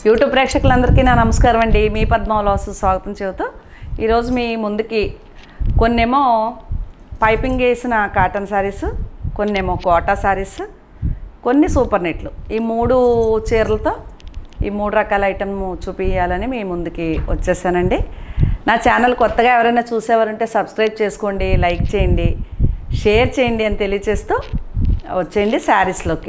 YouTube ప్రేక్షకులందరికీ నా నమస్కారం అండి మీ పద్మవలాసు స్వాగతం చెబుతూ ఈరోజు మీ ముందుకి కొన్నేమో పైపింగ్ వేసిన కాటన్ శారీస్ కొన్నేమో కోటా శారీస్ కొన్ని సూపర్ నెట్లు ఈ మూడు చీరలతో ఈ మూడు రకాల ఐటమ్ చూపించాలని మీ ముందుకి వచ్చేసానండి నా ఛానల్ కొత్తగా ఎవరైనా చూసేవారంటే సబ్స్క్రైబ్ చేసుకోండి లైక్ చేయండి షేర్ చేయండి అని తెలియచేస్తూ వచ్చేయండి శారీస్లోకి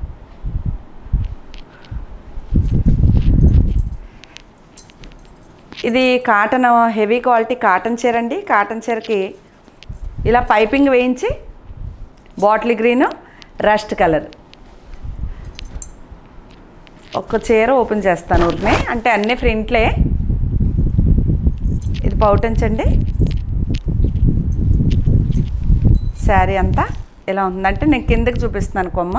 ఇది కాటన్ హెవీ క్వాలిటీ కాటన్ చీర అండి కాటన్ చీరకి ఇలా పైపింగ్ వేయించి బాటిల్ గ్రీన్ రస్ట్ కలర్ ఒక్క చీర ఓపెన్ చేస్తాను ఊరినే అంటే అన్ని ఫ్రింట్లే ఇది పౌటంచండి శారీ అంతా ఇలా ఉందంటే నేను కిందకి చూపిస్తున్నాను కొమ్మ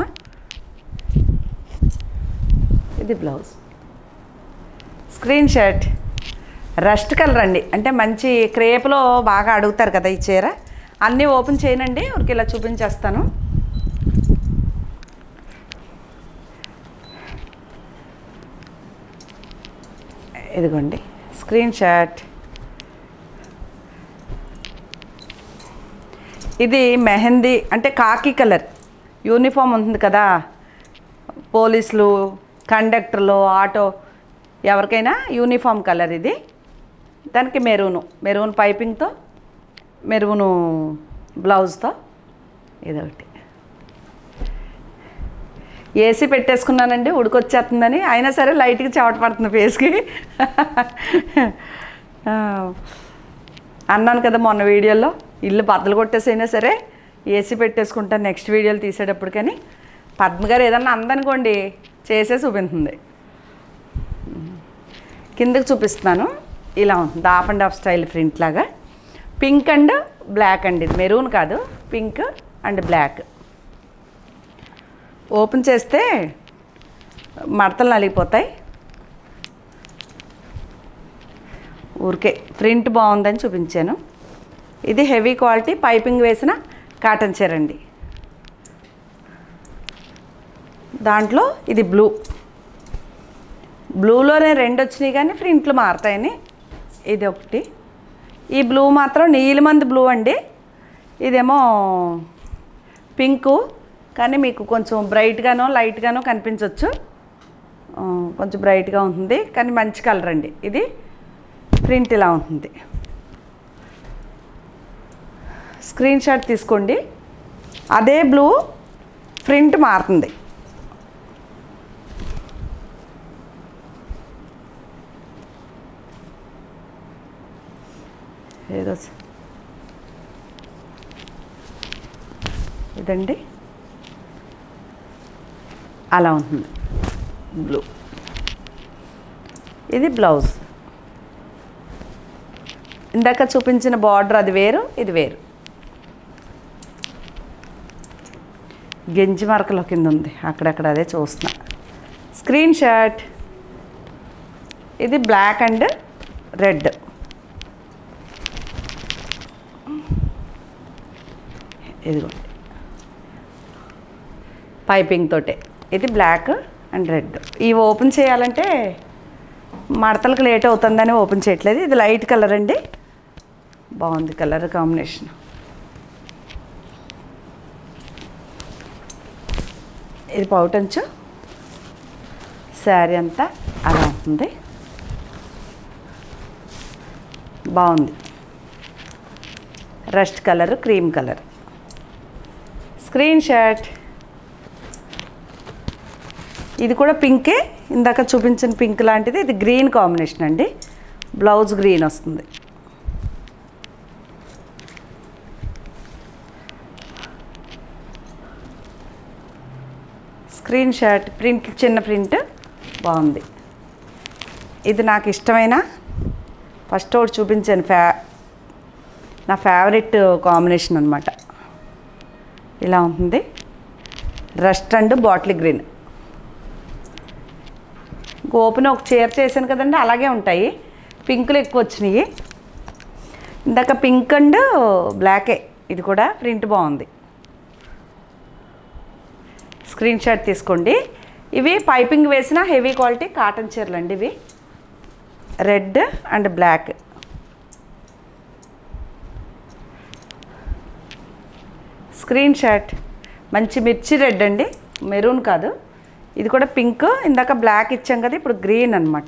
ఇది blouse screenshot rust colour అండి అంటే మంచి క్రేప్లో బాగా అడుగుతారు కదా ఈ చీర అన్నీ ఓపెన్ చేయనండి ఊరికి ఇలా చూపించేస్తాను ఇదిగోండి స్క్రీన్ షాట్ ఇది మెహందీ అంటే కాకి కలర్ యూనిఫామ్ ఉంటుంది కదా పోలీసులు కండక్టర్లు ఆటో ఎవరికైనా యూనిఫామ్ కలర్ ఇది దానికి మెరూను మెరూన్ పైపింగ్తో మెరూను బ్లౌజ్తో ఇదొకటి ఏసీ పెట్టేసుకున్నానండి ఉడికొచ్చేస్తుందని అయినా సరే లైట్గా చెమట పడుతుంది ఫేస్కి ఆ, అన్నాను కదా మొన్న వీడియోలో ఇల్లు బద్దలు కొట్టేసైనా సరే ఏసీ పెట్టేసుకుంటాను నెక్స్ట్ వీడియోలు తీసేటప్పుడు కానీ పద్మ గారు ఏదన్నా అందనుకోండి చేసే చూపిస్తుంది కిందకి చూపిస్తున్నాను ఇలా ఉంటుంది half and half style print లాగా పింక్ అండ్ బ్లాక్ అండి ఇది మెరూన్ కాదు పింక్ అండ్ బ్లాక్ ఓపెన్ చేస్తే మడతలు నలిగిపోతాయి ఊరికే ప్రింట్ బాగుందని చూపించాను ఇది హెవీ క్వాలిటీ పైపింగ్ వేసిన కాటన్ చీర అండి దాంట్లో ఇది బ్లూ బ్లూలోనే రెండు వచ్చినాయి కానీ ప్రింట్లు మారుతాయని ఇది ఒకటి ఈ బ్లూ మాత్రం నీలిమంది బ్లూ అండి ఇదేమో పింకు కానీ మీకు కొంచెం బ్రైట్గానో లైట్గానో కనిపించవచ్చు ఆ, కొంచెం బ్రైట్గా ఉంటుంది కానీ మంచి కలర్ అండి ఇది ప్రింట్ ఇలా ఉంటుంది స్క్రీన్ షాట్ తీసుకోండి అదే బ్లూ ప్రింట్ మారుతుంది ఏదో స- ఇదండి అలా ఉంటుంది బ్లూ ఇది బ్లౌజ్ ఇందాక చూపించిన బార్డర్ అది వేరు ఇది వేరు గెంజి మరకలో కింద ఉంది అక్కడక్కడ అదే చూస్తున్నా స్క్రీన్ షాట్ ఇది బ్లాక్ అండ్ రెడ్ ఇదిగోండి పైపింగ్ తోటే ఇది బ్లాక్ అండ్ రెడ్ ఇవి ఓపెన్ చేయాలంటే మడతలకు లేట్ అవుతుందని ఓపెన్ చేయట్లేదు ఇది లైట్ కలర్ అండి బాగుంది కలర్ కాంబినేషన్ ఇది పౌటంచు శారీ అంతా అలా ఉంటుంది బాగుంది rust colour cream colour screen shot ఇది కూడా పింకే ఇందాక చూపించిన పింక్ లాంటిది ఇది గ్రీన్ కాంబినేషన్ అండి బ్లౌజ్ గ్రీన్ వస్తుంది స్క్రీన్ షాట్ ప్రింట్ చిన్న ప్రింట్ బాగుంది ఇది నాకు ఇష్టమైన ఫస్ట్ ఒకటి చూపించాను ఫ్యా నా ఫేవరెట్ కాంబినేషన్ అనమాట ఇలా ఉంటుంది rust and bottle green open ఒక చీర చేశాను కదండి అలాగే ఉంటాయి పింకులు ఎక్కువ వచ్చినాయి ఇందాక పింక్ అండ్ బ్లాకే ఇది కూడా ప్రింట్ బాగుంది స్క్రీన్ షాట్ తీసుకోండి ఇవి పైపింగ్ వేసిన హెవీ క్వాలిటీ కాటన్ చీరలు అండి ఇవి red and black screen shot మంచి మిర్చి రెడ్ అండి మెరూన్ కాదు ఇది కూడా పింక్ ఇందాక బ్లాక్ ఇచ్చాం కదా ఇప్పుడు గ్రీన్ అనమాట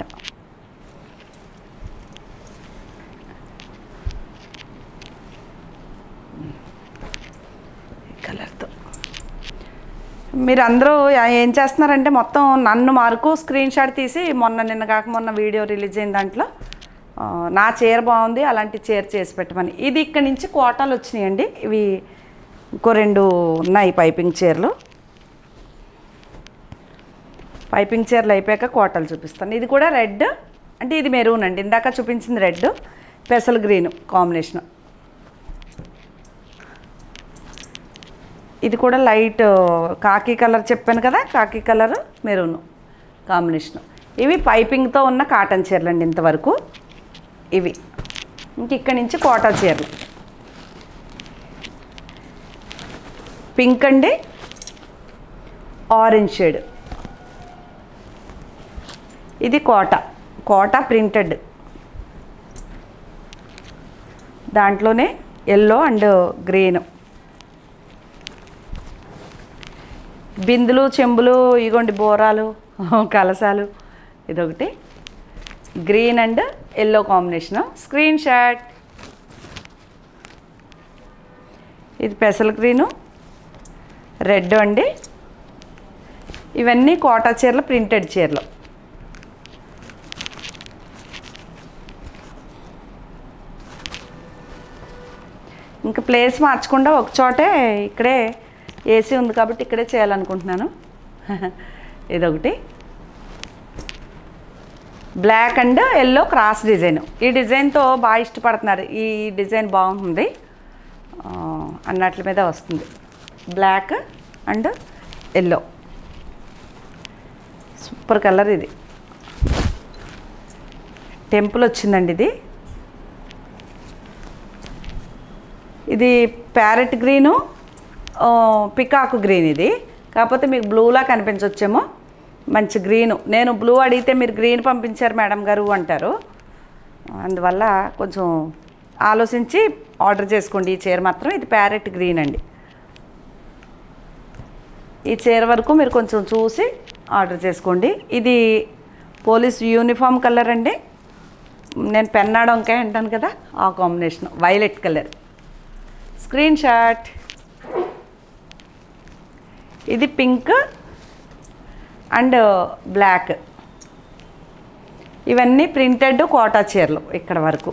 కలర్తో మీరు అందరూ ఏం చేస్తున్నారంటే మొత్తం నన్ను మార్కు స్క్రీన్ షాట్ తీసి మొన్న నిన్న కాక మొన్న వీడియో రిలీజ్ అయిన దాంట్లో ఆ, నా చీర బాగుంది అలాంటి చీర చేసి పెట్టమని ఇది ఇక్కడ నుంచి కోటాలు వచ్చినాయండి ఇవి ఇంకో రెండు ఉన్నాయి పైపింగ్ చీరలు పైపింగ్ చీరలు అయిపోయాక కోటలు చూపిస్తాను ఇది కూడా రెడ్ అంటే ఇది మెరూన్ అండి ఇందాక చూపించింది రెడ్ పెసల్ గ్రీన్ కాంబినేషన్ ఇది కూడా లైట్ కాకి కలర్ చెప్పాను కదా కాకి కలర్ మెరూన్ కాంబినేషన్ ఇవి పైపింగ్తో ఉన్న కాటన్ చీరలు అండి ఇంతవరకు ఇవి ఇంక ఇక్కడి నుంచి కోటా చీరలు పింక్ అండి ఆరెంజ్ షేడ్ ఇది కోట కోట ప్రింటెడ్ దాంట్లోనే ఎల్లో అండ్ గ్రీన్ బిందులు చెంబులు ఇగోండి బోరాలు కలసాలు ఇదొకటి green and yellow combination screen shot ఇది పెసల గ్రీను రెడ్ అండి ఇవన్నీ కోటా చీరలు ప్రింటెడ్ చీరలు ఇంకా ప్లేస్ మార్చకుండా ఒక చోటే ఇక్కడే ఏసీ ఉంది కాబట్టి ఇక్కడే చేయాలనుకుంటున్నాను ఇదొకటి black and yellow cross design ఈ డిజైన్తో బాగా ఇష్టపడుతున్నారు ఈ డిజైన్ బాగుంటుంది ఆ, అన్నట్ల మీద వస్తుంది black and yellow super colour ఇది టెంపుల్ వచ్చిందండి ఇది ఇది ప్యారెట్ గ్రీను ఆ, పికాకు గ్రీన్ ఇది కాకపోతే మీకు బ్లూలా కనిపించవచ్చేమో మంచి గ్రీను నేను బ్లూ అడిగితే మీరు గ్రీన్ పంపించారు మేడం గారు అంటారు అందువల్ల కొంచెం ఆలోచించి ఆర్డర్ చేసుకోండి ఈ చీర మాత్రం ఇది ప్యారెట్ గ్రీన్ అండి ఈ చీర వరకు మీరు కొంచెం చూసి ఆర్డర్ చేసుకోండి ఇది పోలీస్ యూనిఫామ్ కలర్ అండి నేను పెన్నాడు వంకాయ అంటాను కదా ఆ combination violet colour screen shot ఇది పింక్ అండ్ బ్లాక్ ఇవన్నీ ప్రింటెడ్ కోటా చీరలు ఇక్కడ వరకు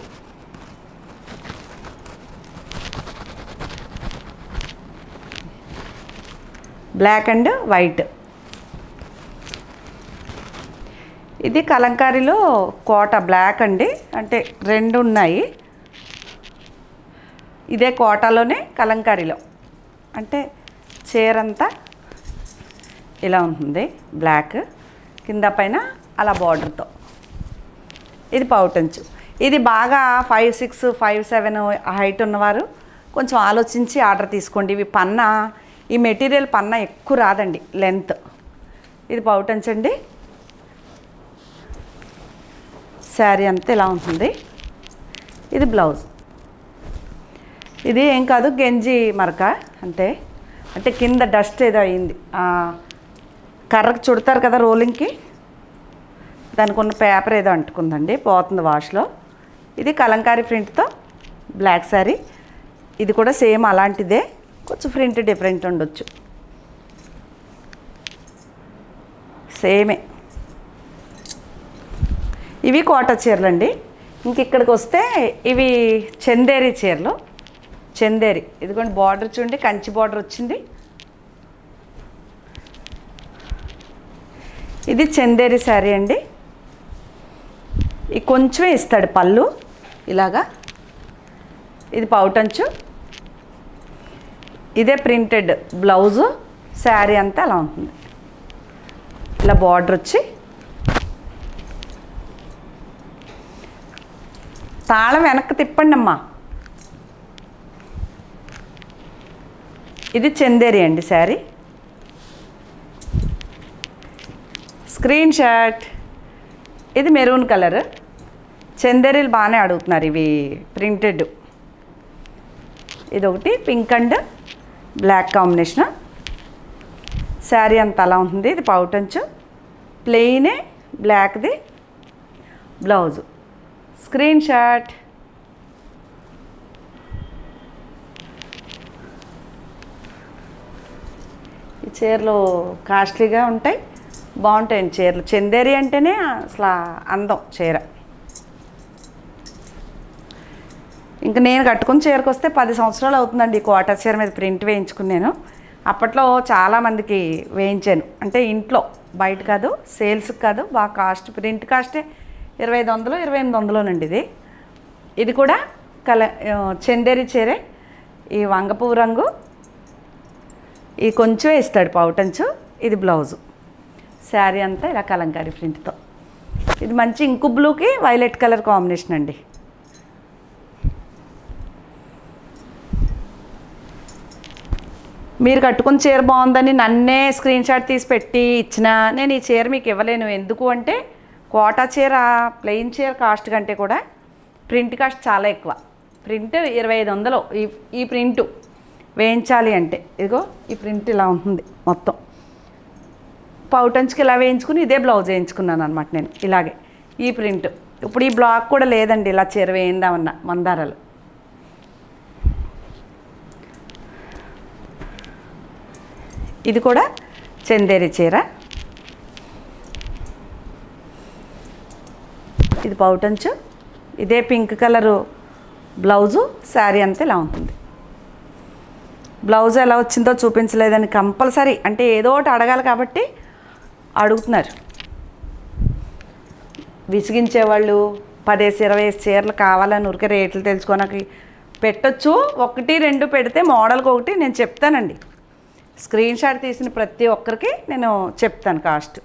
బ్లాక్ అండ్ వైట్ ఇది కలంకారీలో కోట బ్లాక్ అండి అంటే రెండు ఉన్నాయి ఇదే కోటాలోనే కలంకారీలో అంటే చీర అంతా ఇలా ఉంటుంది బ్లాక్ కింద పైన అలా బార్డర్తో ఇది పౌటంచు ఇది బాగా five six five seven height ఉన్నవారు కొంచెం ఆలోచించి ఆర్డర్ తీసుకోండి ఇవి పన్న ఈ మెటీరియల్ పన్న ఎక్కువ రాదండి లెంత్ ఇది పౌటంచ్ అండి శారీ అంతా ఇలా ఉంటుంది ఇది బ్లౌజ్ ఇది ఏం కాదు గెంజి మరక అంతే అంటే కింద డస్ట్ ఏదో అయింది ఆ, కర్రకు చుడతారు కదా రోలింగ్కి దానికి ఉన్న పేపర్ ఏదో అంటుకుందండి పోతుంది వాష్లో ఇది కలంకారీ ప్రింట్తో బ్లాక్ శారీ ఇది కూడా సేమ్ అలాంటిదే కొంచెం ప్రింట్ డిఫరెంట్ ఉండొచ్చు సేమే ఇవి కోట చీరలు అండి ఇంక ఇక్కడికి వస్తే ఇవి చందేరి చీరలు చందేరి ఇదిగోండి బార్డర్ చూడండి కంచి బార్డర్ వచ్చింది ఇది చందేరి శారీ అండి ఈ కొంచెమే ఇస్తాడు పళ్ళు ఇలాగా ఇది పౌటంచు ఇదే ప్రింటెడ్ బ్లౌజు శారీ అంతా అలా ఉంటుంది ఇలా బార్డర్ వచ్చి తాళం వెనక్కి తిప్పండి అమ్మా ఇది చందేరి అండి శారీ స్క్రీన్ షాట్ ఇది మెరూన్ కలర్ చందేరీలు బాగానే అడుగుతున్నారు ఇవి ప్రింటెడ్ ఇది ఒకటి pink and black combination sari అంత అలా ఉంటుంది ఇది పౌటంచు ప్లెయినే బ్లాక్ది బ్లౌజు స్క్రీన్ షాట్ ఈ చీరలు కాస్ట్లీగా ఉంటాయి బాగుంటాయండి చీరలు చందేరి అంటేనే అసలు అందం చీర ఇంకా నేను కట్టుకున్న చీరకు వస్తే పది సంవత్సరాలు అవుతుందండి ఈ కోటా చీర మీద ప్రింట్ వేయించుకున్నాను అప్పట్లో చాలామందికి వేయించాను అంటే ఇంట్లో బయట కాదు సేల్స్కి కాదు బాగా కాస్ట్ ప్రింట్ కాస్టే ఇరవై ఐదు వందలు ఇరవై ఎనిమిది వందలోనండి ఇది ఇది కూడా కల ఆ, చందేరి చీరే ఈ వంగపువ్వు రంగు ఇది కొంచెం ఇస్తాడు పౌటంచు ఇది బ్లౌజు శారీ అంతా ఇలా కలంకారీ ప్రింట్తో ఇది మంచి ఇంకు బ్లూకి వైలెట్ కలర్ కాంబినేషన్ అండి మీరు కట్టుకున్న చీర బాగుందని నన్నే స్క్రీన్ షాట్ తీసి పెట్టి ఇచ్చిన నేను ఈ చీర మీకు ఇవ్వలేను ఎందుకు అంటే కోటా చీర ప్లెయిన్ చీర కాస్ట్ కంటే కూడా ప్రింట్ కాస్ట్ చాలా ఎక్కువ ప్రింట్ ఇరవై ఐదు వందలు ఈ ఈ ప్రింటు వేయించాలి అంటే ఇదిగో ఈ ప్రింట్ ఇలా ఉంటుంది మొత్తం పౌటంచుకి ఇలా వేయించుకుని ఇదే బ్లౌజ్ వేయించుకున్నాను అనమాట నేను ఇలాగే ఈ ప్రింట్ ఇప్పుడు ఈ బ్లాక్ కూడా లేదండి ఇలా చీర వేయిందామన్న మందారాలు ఇది కూడా చందేరి చీర ఇది పౌటంచు ఇదే పింక్ కలరు బ్లౌజు శారీ అంతా ఇలా ఉంటుంది బ్లౌజ్ ఎలా వచ్చిందో చూపించలేదని కంపల్సరీ అంటే ఏదో ఒకటి అడగాలి కాబట్టి అడుగుతున్నారు విసిగించేవాళ్ళు పదేసి ఇరవై చీరలు కావాలని ఊరికే రేట్లు తెలుసుకోనకి పెట్టొచ్చు ఒకటి రెండు పెడితే మోడల్కి ఒకటి నేను చెప్తానండి స్క్రీన్ షాట్ తీసిన ప్రతి ఒక్కరికి నేను చెప్తాను కాస్ట్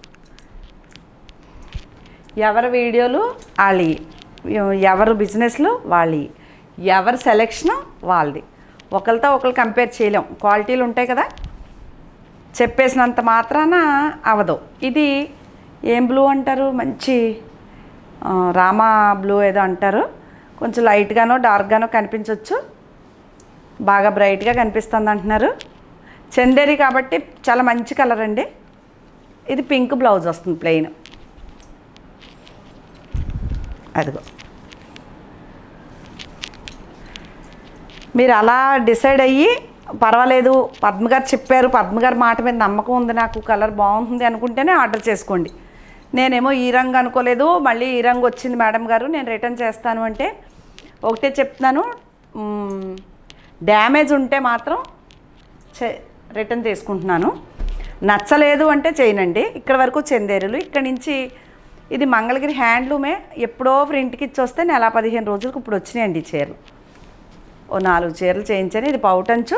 ఎవరి వీడియోలు వాళ్ళవి ఎవరు బిజినెస్లు వాళ్ళవి ఎవరి సెలెక్షన్ వాళ్ళది ఒకరితో ఒకరు కంపేర్ చేయలేం క్వాలిటీలు ఉంటాయి కదా చెప్పేసినంత మాత్రాన అవదు ఇది ఏం బ్లూ అంటారు మంచి ఆ, రామా బ్లూ ఏదో అంటారు కొంచెం లైట్గానో డార్క్గానో కనిపించవచ్చు బాగా బ్రైట్గా కనిపిస్తుంది అంటున్నారు చందేరి కాబట్టి చాలా మంచి కలర్ అండి ఇది పింక్ బ్లౌజ్ వస్తుంది ప్లెయిన్ అదిగో మీరు అలా డిసైడ్ అయ్యి పర్వాలేదు పద్మ గారు చెప్పారు పద్మ గారి మాట మీద నమ్మకం ఉంది నాకు కలర్ బాగుంటుంది అనుకుంటేనే ఆర్డర్ చేసుకోండి నేనేమో ఈ రంగు అనుకోలేదు మళ్ళీ ఈ రంగు వచ్చింది మేడం గారు నేను రిటర్న్ చేస్తాను అంటే ఒకటే చెప్తున్నాను మ్, డ్యామేజ్ ఉంటే మాత్రం చే రిటర్న్ తీసుకుంటున్నాను నచ్చలేదు అంటే చేయనండి ఇక్కడ వరకు చందేరులు ఇక్కడ నుంచి ఇది మంగళగిరి హ్యాండ్లూమే ఎప్పుడో ప్రింట్కి ఇచ్చి వస్తే నెల పదిహేను రోజులకు ఇప్పుడు వచ్చినాయండి ఈ చీరలు ఓ నాలుగు చీరలు చేయించాను ఇది పౌటంచు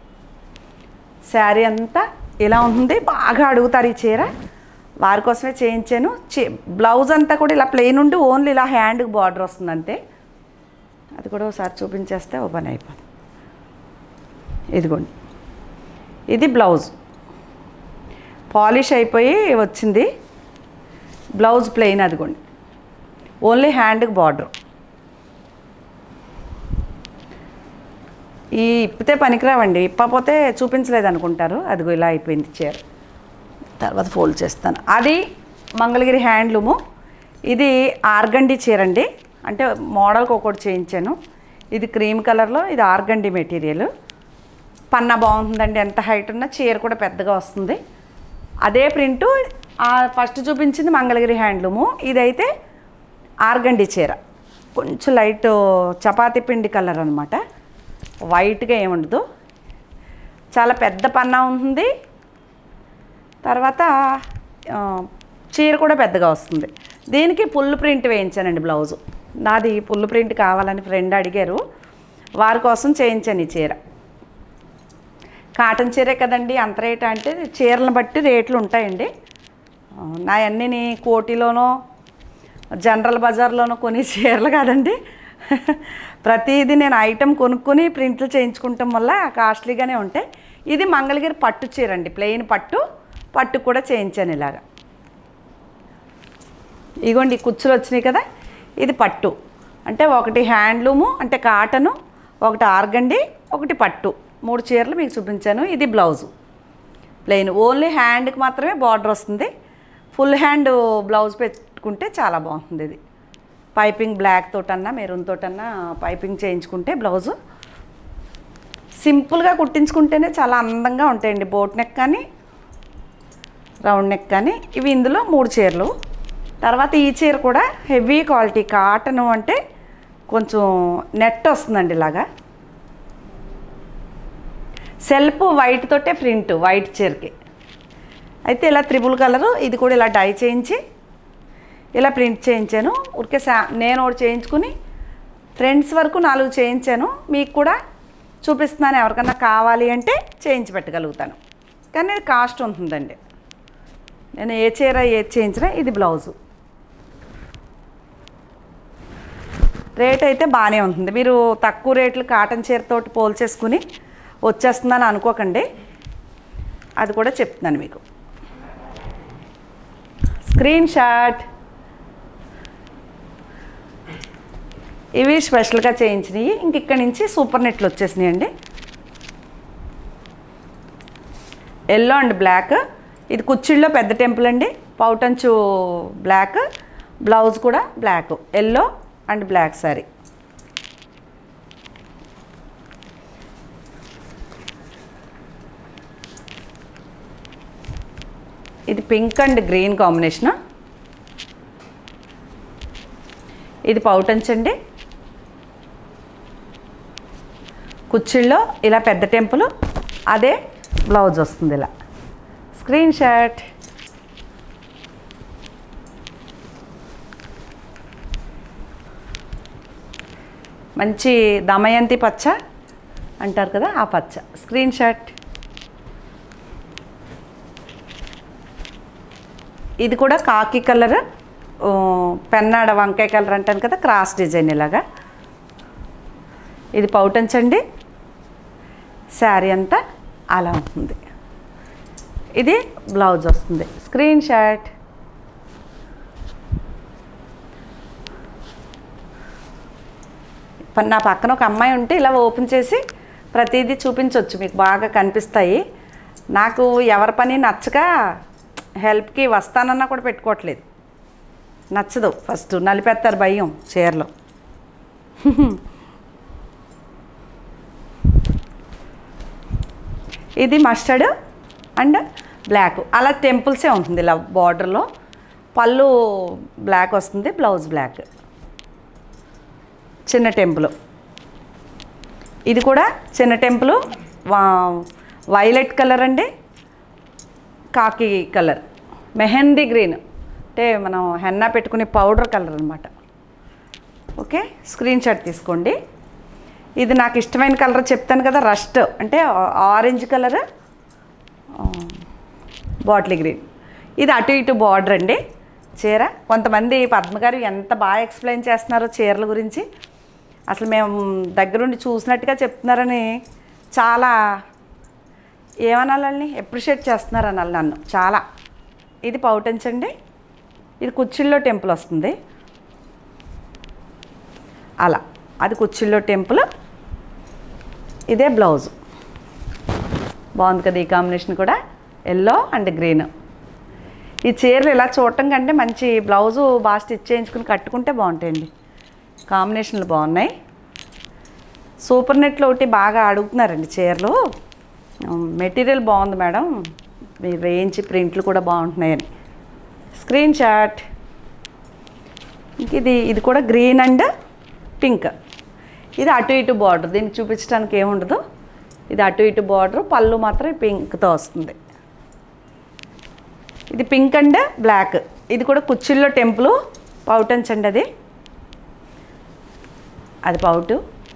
శారీ అంతా ఇలా ఉంటుంది బాగా అడుగుతారు ఈ చీర వారి కోసమే చేయించాను చీ బ్లౌజ్ అంతా కూడా ఇలా ప్లెయిన్ ఉండి ఓన్లీ ఇలా హ్యాండ్కి బార్డర్ వస్తుంది అంతే అది కూడా ఒకసారి చూపించేస్తే ఓ పని అయిపోతుంది ఇదిగోండి ఇది బ్లౌజ్ పాలిష్ అయిపోయి వచ్చింది బ్లౌజ్ ప్లెయిన్ అదిగోండి ఓన్లీ హ్యాండ్కి బార్డర్ ఈ ఇప్పితే పనికిరావండి ఇప్పపోతే చూపించలేదు అనుకుంటారు అదిగో ఇలా అయిపోయింది చీర తర్వాత ఫోల్డ్ చేస్తాను అది మంగళగిరి హ్యాండ్లూము ఇది ఆర్గండి చీర అండి అంటే మోడల్కి ఒకటి చేయించాను ఇది క్రీమ్ కలర్లో ఇది ఆర్గండి మెటీరియల్ పన్నా బాగుంటుందండి ఎంత హైట్ ఉన్నా చీర కూడా పెద్దగా వస్తుంది అదే ప్రింటు ఆ ఫస్ట్ చూపించింది మంగళగిరి హ్యాండ్లూము ఇదైతే ఆర్గండి చీర కొంచెం లైట్ చపాతీ పిండి కలర్ అనమాట వైట్గా ఏముండదు చాలా పెద్ద పన్నా ఉంటుంది తర్వాత ఆ, చీర కూడా పెద్దగా వస్తుంది దీనికి పుల్ ప్రింట్ వేయించానండి బ్లౌజు నాది పుల్ ప్రింట్ కావాలని ఫ్రెండ్ అడిగారు వారి కోసం చేయించాను ఈ చీర కాటన్ చీరే కదండి అంత రేట్ అంటే చీరలను బట్టి రేట్లు ఉంటాయండి ఆ, నా అన్నీ కోటిలోనో జనరల్ బజార్లోనో కొని చీరలు కాదండి ప్రతిదీ నేను ఐటెం కొనుక్కొని ప్రింట్లు చేయించుకుంటాం వల్ల కాస్ట్లీగానే ఉంటాయి ఇది మంగళగిరి పట్టు చీర అండి ప్లెయిన్ పట్టు పట్టు కూడా చేయించాను ఇలాగా ఇగోండి ఈ కుచ్చులు వచ్చినాయి కదా ఇది పట్టు అంటే ఒకటి హ్యాండ్లూము అంటే కాటను ఒకటి ఆర్గండి ఒకటి పట్టు మూడు చీరలు మీకు చూపించాను ఇది బ్లౌజు ప్లెయిన్ ఓన్లీ హ్యాండ్కి మాత్రమే బార్డర్ వస్తుంది ఫుల్ హ్యాండ్ బ్లౌజ్ పెట్టుకుంటే చాలా బాగుంటుంది ఇది పైపింగ్ బ్లాక్ తోటన్నా మెరూన్ తోటన్నా పైపింగ్ చేయించుకుంటే బ్లౌజు సింపుల్గా కుట్టించుకుంటేనే చాలా అందంగా ఉంటాయండి బోట్ నెక్ కానీ రౌండ్ నెక్ కానీ ఇవి ఇందులో మూడు చీరలు తర్వాత ఈ చీర కూడా హెవీ క్వాలిటీ కాటన్ అంటే కొంచెం నెట్ వస్తుందండి ఇలాగా సెల్ఫ్ వైట్ తోటే ప్రింట్ వైట్ చీరకి అయితే ఇలా త్రిబుల్ కలరు ఇది కూడా ఇలా డై చేయించి ఇలా ప్రింట్ చేయించాను ఊరికే సా నేను ఒకటి చేయించుకుని ఫ్రెండ్స్ వరకు నాలుగు చేయించాను మీకు కూడా చూపిస్తున్నాను ఎవరికన్నా కావాలి అంటే చేయించి పెట్టగలుగుతాను కానీ ఇది కాస్ట్ ఉంటుందండి నేను ఏ చీర ఏది చేయించినా ఇది బ్లౌజు రేట్ అయితే బాగానే ఉంటుంది మీరు తక్కువ రేట్లు కాటన్ చీరతోటి పోల్చేసుకుని వచ్చేస్తుందని అనుకోకండి అది కూడా చెప్తున్నాను మీకు స్క్రీన్ షాట్ ఇవి స్పెషల్గా చేయించినవి ఇంక ఇక్కడి నుంచి సూపర్ నెట్లు వచ్చేసినాయి అండి ఎల్లో అండ్ బ్లాక్ ఇది కుచ్చిళ్ళలో పెద్ద టెంపుల్ అండి పౌటంచు బ్లాక్ బ్లౌజ్ కూడా black yellow and black sari ఇది పింక్ అండ్ గ్రీన్ కాంబినేషన్ ఇది పౌటంచ్ అండి కుచ్చిళ్ళలో ఇలా పెద్ద టెంపుల్ అదే బ్లౌజ్ వస్తుంది ఇలా స్క్రీన్ షాట్ మంచి దమయంతి పచ్చ అంటారు కదా ఆ పచ్చ స్క్రీన్ షాట్ ఇది కూడా కాకి కలర్ ఓ, పెన్నాడ వంకాయ కలర్ అంటాను కదా క్రాస్ డిజైన్ ఇలాగా ఇది పౌటంచండి శారీ అంతా అలా ఉంటుంది ఇది బ్లౌజ్ వస్తుంది స్క్రీన్ షాట్ ప- నా పక్కన ఒక అమ్మాయి ఉంటే ఇలా ఓపెన్ చేసి ప్రతిదీ చూపించవచ్చు మీకు బాగా కనిపిస్తాయి నాకు ఎవరి పని నచ్చక హెల్ప్కి వస్తానన్నా కూడా పెట్టుకోవట్లేదు నచ్చదు ఫస్ట్ నలిపేస్తారు భయం చీరలో ఇది మస్టర్డ్ అండ్ బ్లాక్ అలా టెంపుల్సే ఉంటుంది ఇలా బార్డర్లో పళ్ళు బ్లాక్ వస్తుంది బ్లౌజ్ బ్లాక్ చిన్న టెంపుల్ ఇది కూడా చిన్న టెంపుల్ వైలెట్ కలర్ అండి కాకి కలర్ మెహందీ గ్రీన్ అంటే మనం హెన్నా పెట్టుకునే పౌడర్ కలర్ అనమాట ఓకే స్క్రీన్ షాట్ తీసుకోండి ఇది నాకు ఇష్టమైన కలర్ చెప్తాను కదా రస్ట్ అంటే ఆరెంజ్ కలర్ బాటిల్ గ్రీన్ ఇది అటు ఇటు బార్డర్ అండి చీర కొంతమంది పద్మగారు ఎంత బాగా ఎక్స్ప్లెయిన్ చేస్తున్నారో చీరల గురించి అసలు మేము దగ్గరుండి చూసినట్టుగా చెప్తున్నారని చాలా ఏమనాలని అప్రిషియేట్ చేస్తున్నారు అనాలి నన్ను చాలా ఇది పౌటంచండి ఇది కుచ్చిళ్ళో టెంపుల్ వస్తుంది అలా అది కుచ్చిళ్ళో టెంపుల్ ఇదే బ్లౌజ్ బాగుంది కదా ఈ కాంబినేషన్ కూడా ఎల్లో అండ్ గ్రీన్ ఈ చీరలు ఇలా చూడటం కంటే మంచి బ్లౌజు బాగా స్టిచ్ చేయించుకుని కట్టుకుంటే బాగుంటాయండి కాంబినేషన్లు బాగున్నాయి సూపర్ నెట్లో ఒకటి బాగా అడుగుతున్నారండి చీరలు మెటీరియల్ బాగుంది మేడం మీ రేంజ్ ప్రింట్లు కూడా బాగుంటున్నాయని స్క్రీన్ షాట్ ఇంక ఇది ఇది కూడా గ్రీన్ అండ్ పింక్ ఇది అటు ఇటు బార్డర్ దీనికి చూపించడానికి ఏముండదు ఇది అటు ఇటు బార్డర్ పళ్ళు మాత్రం పింక్తో వస్తుంది ఇది పింక్ అండ్ బ్లాక్ ఇది కూడా కుచ్చిళ్ళో టెంపుల్ పౌటంచండి అది అది పౌటు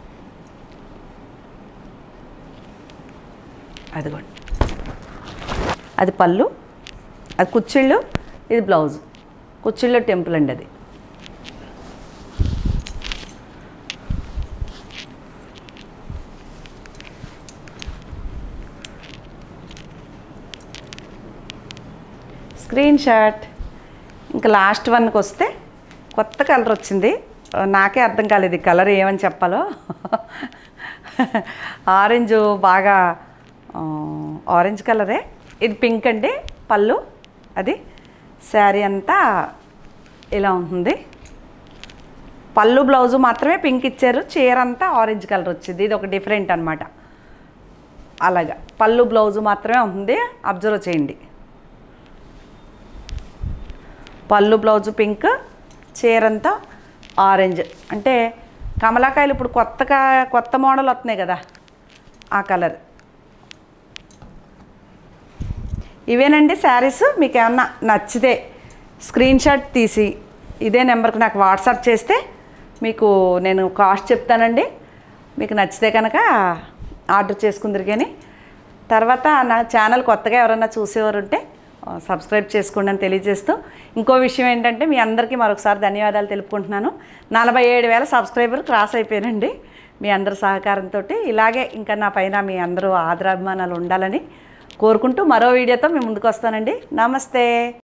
అదిగోండి అది పళ్ళు అది కుచ్చిళ్ళు ఇది బ్లౌజ్ కుచ్చిళ్ళో టెంపుల్ అండి అది స్క్రీన్ షాట్ ఇంకా లాస్ట్ వన్కి వస్తే కొత్త కలర్ వచ్చింది నాకే అర్థం కాలేదు ఈ కలర్ ఏమని చెప్పాలో ఆరెంజ్ బాగా ఆ, ఆరెంజ్ కలరే ఇది పింక్ అండి పళ్ళు అది శారీ అంతా ఇలా ఉంటుంది పళ్ళు బ్లౌజు మాత్రమే పింక్ ఇచ్చారు చీర అంతా ఆరెంజ్ కలర్ వచ్చింది ఇది ఒక డిఫరెంట్ అనమాట అలాగా పళ్ళు బ్లౌజు మాత్రమే ఉంటుంది అబ్జర్వ్ చేయండి పళ్ళు బ్లౌజు పింక్ చీర అంతా ఆరెంజ్ అంటే కమలాకాయలు ఇప్పుడు కొత్తగా కొత్త మోడల్ వస్తున్నాయి కదా ఆ కలర్ ఇవేనండి శారీస్ మీకు ఏమన్నా నచ్చితే స్క్రీన్ షాట్ తీసి ఇదే నెంబర్కి నాకు వాట్సాప్ చేస్తే మీకు నేను కాస్ట్ చెప్తానండి మీకు నచ్చితే కనుక ఆర్డర్ చేసుకుందరు కానీ తర్వాత నా ఛానల్ కొత్తగా ఎవరైనా చూసేవారు ఉంటే ఆ, సబ్స్క్రైబ్ చేసుకోండి అని తెలియజేస్తూ ఇంకో విషయం ఏంటంటే మీ అందరికీ మరొకసారి ధన్యవాదాలు తెలుపుకుంటున్నాను నలభై ఏడు వేల సబ్స్క్రైబర్ క్రాస్ అయిపోయానండి మీ అందరి సహకారంతో ఇలాగే ఇంకా నా పైన మీ అందరూ ఆదరాభిమానాలు ఉండాలని కోరుకుంటూ మరో వీడియోతో మీ ముందుకు వస్తానండి నమస్తే